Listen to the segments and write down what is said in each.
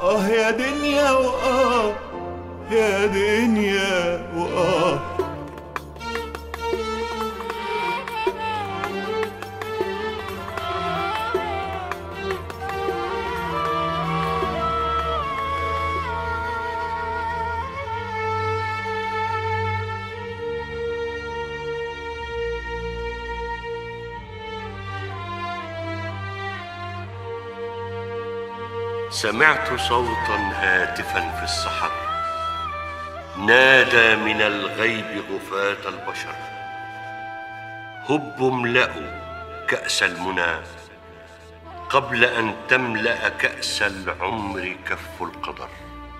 وآه يا دنيا وآه يا دنيا وآه سمعت صوتا هاتفا في السحر نادى من الغيب غفاة البشر هب املأوا كأس المنى قبل أن تملأ كأس العمر كف القدر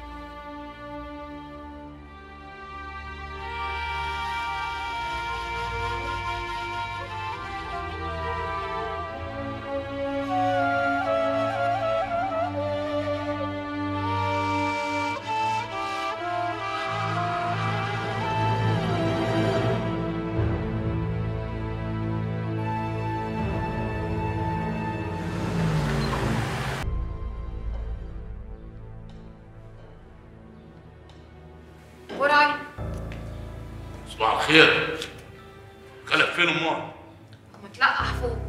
وراي صباح الخير خلف فين امها؟ متلقح فوق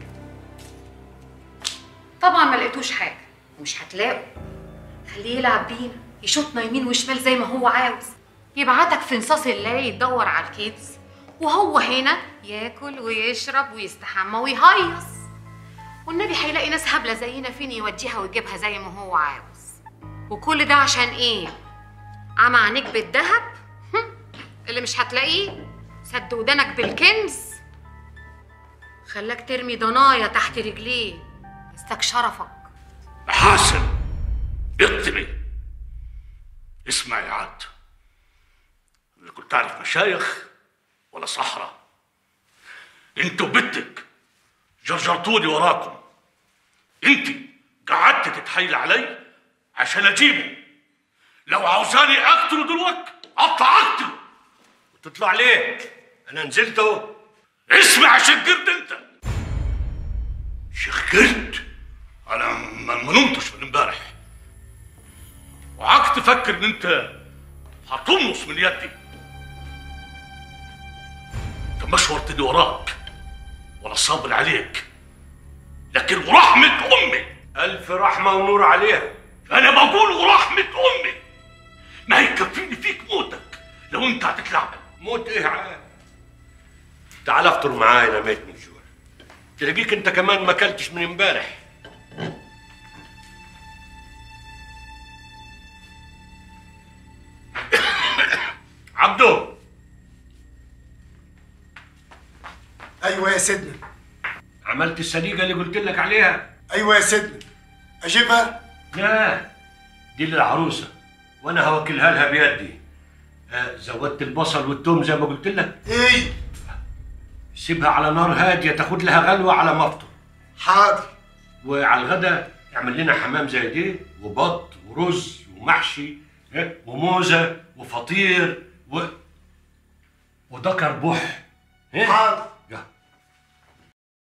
طبعا ما لقيتوش حاجه ومش هتلاقوا خليه يلعب بينا يشوطنا يمين وشمال زي ما هو عاوز يبعتك في نصاص الليل تدور على الكيدز وهو هنا ياكل ويشرب ويستحمى ويهيص والنبي هيلاقي ناس هبله زينا فين يوديها ويجيبها زي ما هو عاوز وكل ده عشان ايه عمى عينيك بالذهب هم، اللي مش هتلاقيه سد ودانك بالكنز خلاك ترمي ضنايا تحت رجليه استك شرفك حاسن اقتني اسمع يا عاد اللي كنت تعرف مشايخ ولا صحراء انت وبنتك جرجرتوني وراكم انت قعدت تتحايل علي عشان اجيبه لو عاوزاني اقتله دلوقتي اطلع اقتله تطلع ليه؟ أنا نزلت أهو اسمع شقرت انت شقرت انا ما ما نمتش من امبارح وعاك تفكر ان انت هتمص من يدي انت مش ورطني وراك ولا صابر عليك لكن ورحمة امي ألف رحمة ونور عليها انا بقول ورحمة امي ما يكفيني فيك موتك لو انت هتتلعبن موت إيه عاد تعال افطر معايا أنا ميت من الجوع تلاقيك أنت كمان ما أكلتش من امبارح عبدو ايوه يا سيدنا عملت السليقة اللي قلت لك عليها ايوه يا سيدنا اجيبها لا دي للعروسة وأنا هوكلها لها بيدي آه، زودت البصل والثوم زي ما قلت لك ايه سيبها على نار هادية تاخد لها غلوة على ما افطر حاضر وعلى الغدا اعمل لنا حمام زي دي وبط ورز ومحشي إيه، وموزة وفطير و وده كربوح إيه؟ حاضر